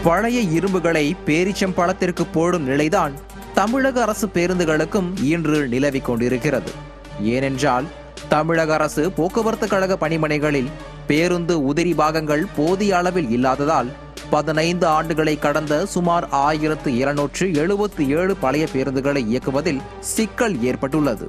பழைய இரும்புகளை பேரிச்சம்பழத்திற்கு போடும் நிலைதான் தமிழக அரசு பேருந்துகளுக்கும் இன்று நிலவிக் கொண்டிருக்கிறது ஏனென்றால் தமிழக அரசு போக்குவரத்து கழக பணிமனைகளில் பேருந்து உதிரி பாகங்கள் போதிய அளவில் இல்லாததால் பதினைந்து ஆண்டுகளை கடந்த சுமார் ஆயிரத்து இருநூற்று எழுபத்தி ஏழு பழைய பேருந்துகளை இயக்குவதில் சிக்கல் ஏற்பட்டுள்ளது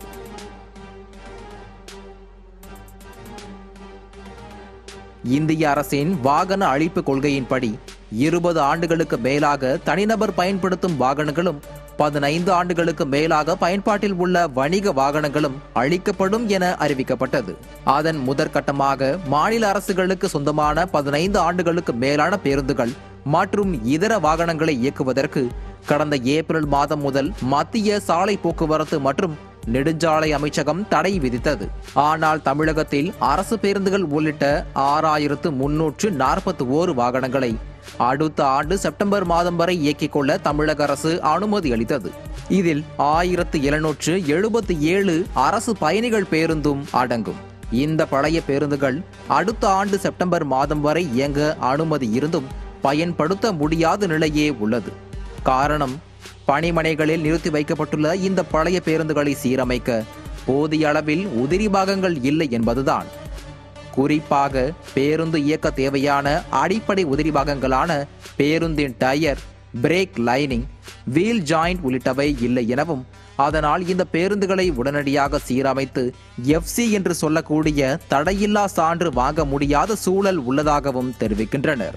இந்திய அரசின் வாகன அழிப்பு கொள்கையின்படி இருபது ஆண்டுகளுக்கு மேலாக தனிநபர் பயன்படுத்தும் வாகனங்களும் பதினைந்து ஆண்டுகளுக்கு மேலாக பயன்பாட்டில் உள்ள வணிக வாகனங்களும் அழிக்கப்படும் என அறிவிக்கப்பட்டது அதன் முதற்கட்டமாக மாநில அரசுகளுக்கு சொந்தமான பதினைந்து ஆண்டுகளுக்கு மேலான பேருந்துகள் மற்றும் இதர வாகனங்களை இயக்குவதற்கு கடந்த ஏப்ரல் மாதம் முதல் மத்திய சாலை போக்குவரத்து மற்றும் நெடுஞ்சாலை அமைச்சகம் தடை விதித்தது ஆனால் தமிழகத்தில் அரசு பேருந்துகள் உள்ளிட்ட ஆறாயிரத்து முன்னூற்று நாற்பத்தி ஓரு வாகனங்களை அடுத்த ஆண்டு செப்டம்பர் மாதம் வரை இயக்கிக் கொள்ள தமிழக அரசு அனுமதி அளித்தது இதில் ஆயிரத்து எழுநூற்று எழுபத்தி ஏழு அரசு பயணிகள் பேருந்தும் அடங்கும் இந்த பழைய பேருந்துகள் அடுத்த ஆண்டு செப்டம்பர் மாதம் வரை இயங்க அனுமதி இருந்தும் பயன்படுத்த முடியாத நிலையே உள்ளது காரணம் பணிமனைகளில் நிறுத்தி வைக்கப்பட்டுள்ள இந்த பழைய பேருந்துகளை சீரமைக்க போதிய அளவில் உதிரி பாகங்கள் இல்லை என்பதுதான் குறிப்பாக பேருந்து இயக்க தேவையான அடிப்படை உதிரி பாகங்களான பேருந்தின் tyre brake lining wheel joint உள்ளிட்டவை இல்லை எனவும் அதனால் இந்த பேருந்துகளை உடனடியாக சீரமைத்து எஃப்சி என்று சொல்லக்கூடிய தடையில்லா சான்று வாங்க முடியாத சூழல் உள்ளதாகவும் தெரிவிக்கின்றனர்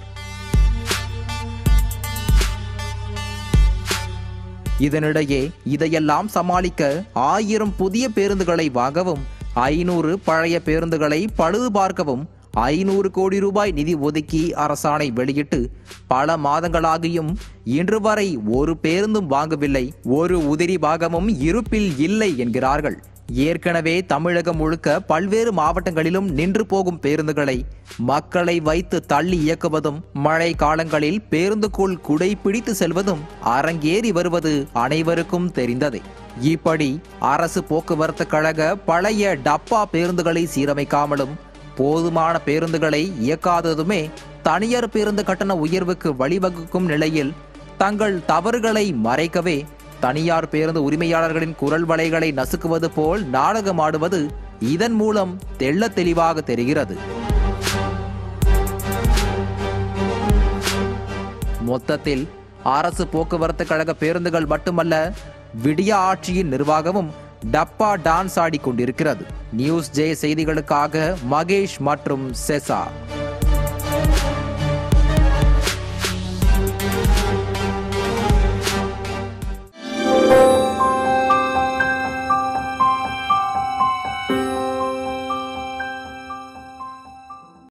இதனிடையே இதையெல்லாம் சமாளிக்க ஆயிரம் புதிய பேருந்துகளை வாங்கவும் ஐநூறு பழைய பேருந்துகளை பழுது பார்க்கவும் ஐநூறு கோடி ரூபாய் நிதி ஒதுக்கி அரசாணை வெளியிட்டு பல மாதங்களாகியும் இன்று வரை ஒரு பேருந்தும் வாங்கவில்லை ஒரு உதிரி பாகமும் இருப்பில் இல்லை என்கிறார்கள் ஏற்கனவே தமிழகம் முழுக்க பல்வேறு மாவட்டங்களிலும் நின்று போகும் பேருந்துகளை மக்களை வைத்து தள்ளி இயக்குவதும் மழை காலங்களில் பேருந்துக்குள் குடை பிடித்து செல்வதும் அரங்கேறி வருவது அனைவருக்கும் தெரிந்ததே இப்படி அரசு போக்குவரத்து கழக பழைய டப்பா பேருந்துகளை சீரமைக்காமலும் போதுமான பேருந்துகளை இயக்காததுமே தனியார் பேருந்து கட்டண உயர்வுக்கு வழிவகுக்கும் நிலையில் தங்கள் தவறுகளை மறைக்கவே தனியார் பேருந்து உரிமையாளர்களின் குரல் வலைகளை நசுக்குவது போல் நாடகமாடுவது இதன் மூலம் தெள்ள தெளிவாக தெரிகிறது மொத்தத்தில் அரசு போக்குவரத்து கழக பேருந்துகள் மட்டுமல்ல விடிய ஆட்சியின் நிர்வாகமும் டப்பா டான்ஸ் ஆடிக்கொண்டிருக்கிறது நியூஸ் ஜே செய்திகளுக்காக மகேஷ் மற்றும் செசா